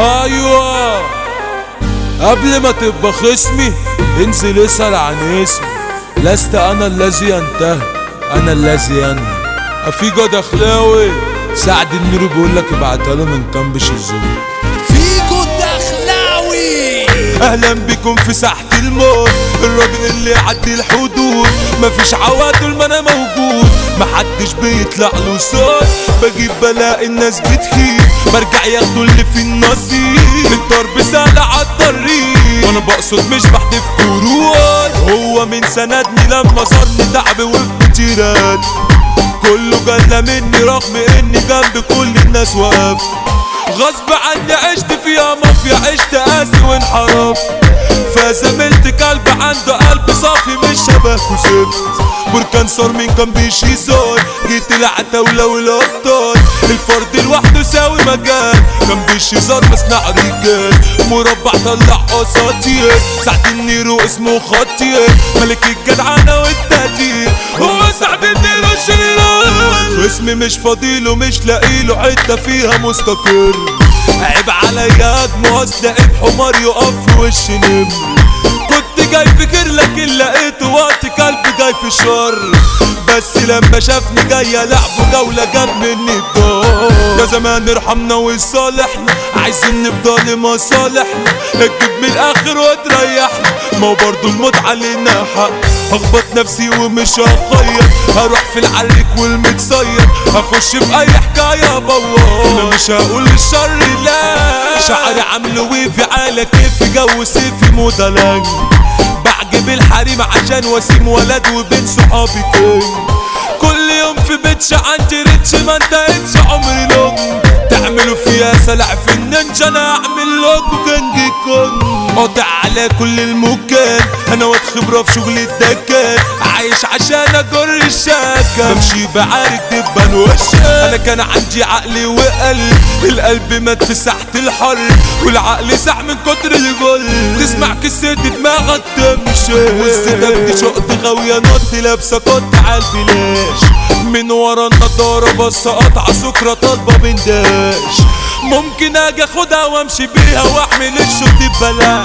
ايوه قبل ما تبقى خصمي انزل اسأل عن اسمي لست انا الذي ينتهي انا الذي ينهي افيجو دخلاوي سعد النور بيقول لك ابعتها له من كام الزوم فيجو الدخلاوي اهلا بكم في ساحة الموت الراجل اللي يعدي الحدود مفيش عواد ما انا موجود محدش بيطلع له صوت بجيب بلاقي الناس بتخيب برجع ياخدوا اللي في النصيب الضرب سهل عالطريق وانا بقصد مش بحدف كروت هو من سندني لما صارني تعب وقت جيران كله جلى مني رغم اني جنب كل الناس واقف غصب عني عشت فيها مافيا عشت قاسي وانحرفت فزميلت كلب عنده قلب صافي مش شبهكوا زفت بركان صار من كان بيشي صار جيت العتاولة والابطال الفرد لوحده ساوي مجال كان بيشي صار مصنع رجال مربع طلع اساطير سعد النيرو اسمه خطير ملك الجدعنة والتقدير هو سعد النيرو الشريران خصمي مش فاضيله مش لاقيله حتة فيها مستقر عيب عليا اجمع اصل حمار يقف في وش نمر كنت جاي فكر لكن لقيته وقت كلب جاي في الشر بس لما شافني جاي لعبه جولة جاب مني الدار يا زمان ارحمنا وصالحنا عايزين نفضل مصالحنا تجيب من الاخر وتريحنا ما هو برضه الموت علينا حق هخبط نفسي ومش هخير هروح في العرك والمتصير هخش في اي حكايه بوار انا مش هقول الشر لا شعري عامله ويفي على كيفي جو سيفي مودلاني بعجب الحريم عشان وسيم ولد وبين صحابي كين كل يوم في بيتش عندي ريتش ما انتهتش عمري لوج تعملوا فيها سلع في النينجا انا اعمل لكم كنجي كون قاطع على كل المكان انا واد خبره في شغل الدكان عايش عشان اجر الشاكة بمشي بعارك دبان وشك انا كان عندي عقل وقلب القلب مات في ساحة الحر والعقل ساح من كتر الجل تسمع قصة دماغك تمشي والزدك شقط غاوية نط لابسة قط عالبلاش من ورا النضارة بص قطعة سكرة طالبة بنداش ممكن اجي اخدها وامشي بيها واعمل الشوط ببلاش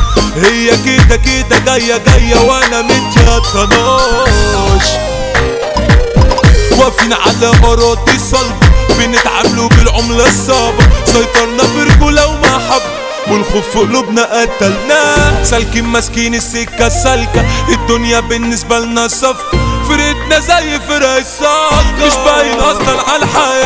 هي كده كده جاية جاية وانا متيطناش واقفين على اراضي صلب بنتعاملوا بالعملة الصعبة سيطرنا برجولة ومحبة والخوف في قلوبنا قتلنا سالكين ماسكين السكة السالكة الدنيا بالنسبة لنا صفقة فرقتنا زي فرق الصاقة مش باين اصلا على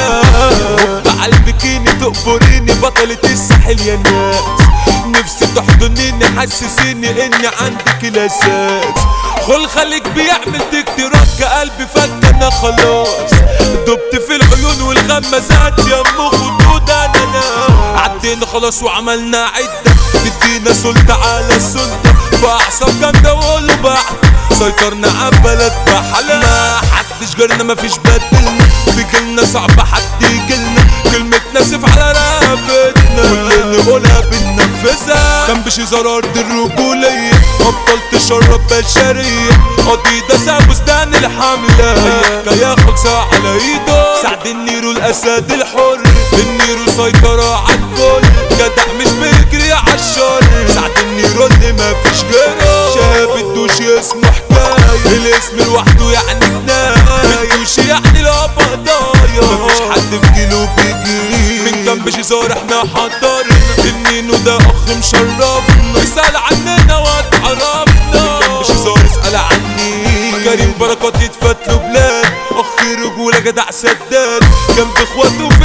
الحياة على البكيني تقبريني بطلة الساحل يا ناس نفسي تحضنيني حسسيني اني عندك الاساس خل خليك بيعمل دكتورات كقلبي فك انا خلاص دبت في العيون والغمازات يا ام خدود انا عدينا خلاص وعملنا عدة ادينا سلطة على السلطة بأعصاب جامدة وقولوا بعد سيطرنا عالبلد بحالة ما حدش جرنا مفيش بدلنا في جيلنا صعب حد يجيلنا كلمتنا سيف على رقبتنا واللي نقولها بننفذها كان بشي زرار دي الرجولية أبطال تشرب بشرية قضية ساب بستان الحملة هي حكاية خلصة على ايده سعد النيرو الأسد الحر النيرو سيطرة عالكل جدع مش بيجري عالشر سعد النيرو اللي مفيش غيره شاب الدوش اسمه حكاية الاسم لوحده يعني جناية الدوش يعني القبضايا مفيش حد في جيله بيجري من جنب شيزار احنا حضرنا النينو ده اخ مشرفنا اسأل عننا واتعرفنا من جنب شيزار اسأل عني كريم بركات يتفتلوا بلاد اخ رجولة جدع سداد جنب اخواته في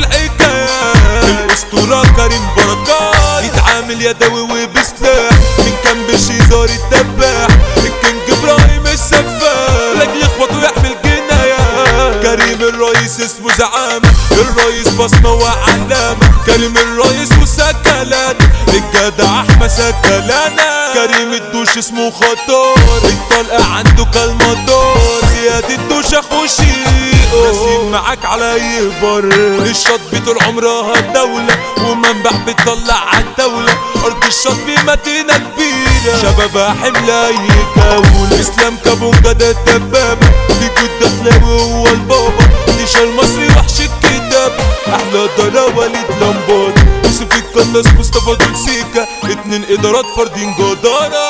الحكايات الاسطورة كريم بركات يتعامل يدوي وبسلاح من جنب شيزار الدباح الكينج ابراهيم السفاح لاجل اخواته يحمل جنايات كريم الرئيس اسمه زعامة الرئيس بصمة وعلامة كريم الرئيس وسكلات الجدع احمد سكلانا كريم الدوش اسمه خطار الطلقة عنده كالمطار زياد الدوش اخو شيقو ناسين معاك على اي بر الشط طول عمرها دولة ومنبع بتطلع عالدولة ارض الشط بمدينة كبيرة شبابها حملة اي جولة اسلام كابونجا ده الدبابة في جود دخلاوي هو البابا نيشان المصري وحش الكتاب احلى ضرا وليد لمبات يوسف القناص ناس مصطفى دول سيكا اتنين ادارات فاردين جدارة